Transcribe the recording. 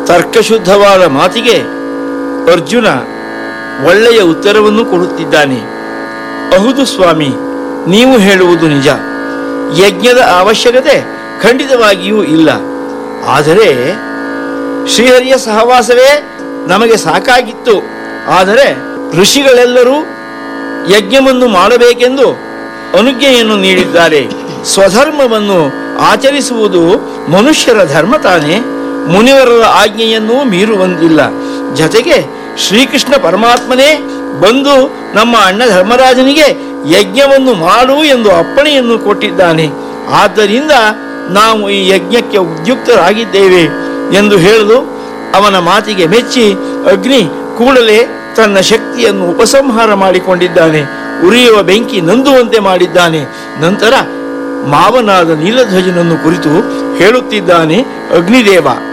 ತರ್ಕಶುದ್ಧವಾದ ಮಾತಿಗೆ ಅರ್ಜುನ ಒಳ್ಳೆಯ ಉತ್ತರವನ್ನು ಕೊಡುತ್ತಿದ್ದಾನೆ ಹೌದು ಸ್ವಾಮಿ ನೀವು ಹೇಳುವುದು ನಿಜ ಯಜ್ಞದ ಅವಶ್ಯಕತೆ ಖಂಡಿತವಾಗಿಯೂ ಇಲ್ಲ ಆದರೆ ಶ್ರೀಹರಿಯ ಸಹವಾಸವೇ ನಮಗೆ ಸಾಕಾಗಿತ್ತು ಆದರೆ ಋಷಿಗಳೆಲ್ಲರೂ ಯಜ್ಞವನ್ನು ಮಾಡಬೇಕೆಂದು ಅನುಜ್ಞೆಯನ್ನು ನೀಡಿದ್ದಾರೆ ಸ್ವಧರ್ಮವನ್ನು ಆಚರಿಸುವುದು ಮನುಷ್ಯರ ಧರ್ಮ ತಾನೇ ಮುನಿವರರ ಆಜ್ಞೆಯನ್ನೂ ಮೀರುವಂತಿಲ್ಲ ಜತೆಗೆ ಶ್ರೀಕೃಷ್ಣ ಪರಮಾತ್ಮನೇ ಬಂದು ನಮ್ಮ ಅಣ್ಣ ಧರ್ಮರಾಜನಿಗೆ ಯಜ್ಞವನ್ನು ಮಾಡು ಎಂದು ಅಪ್ಪಣೆಯನ್ನು ಕೊಟ್ಟಿದ್ದಾನೆ ಆದ್ದರಿಂದ ನಾವು ಈ ಯಜ್ಞಕ್ಕೆ ಉದ್ಯುಕ್ತರಾಗಿದ್ದೇವೆ ಎಂದು ಹೇಳಲು ಅವನ ಮಾತಿಗೆ ಮೆಚ್ಚಿ ಅಗ್ನಿ ಕೂಡಲೇ ತನ್ನ ಶಕ್ತಿಯನ್ನು ಉಪಸಂಹಾರ ಮಾಡಿಕೊಂಡಿದ್ದಾನೆ ಉರಿಯುವ ಬೆಂಕಿ ನಂದುವಂತೆ ಮಾಡಿದ್ದಾನೆ ನಂತರ ಮಾವನಾದ ನೀಲಧ್ವಜನನ್ನು ಕುರಿತು ಹೇಳುತ್ತಿದ್ದಾನೆ ಅಗ್ನಿದೇವ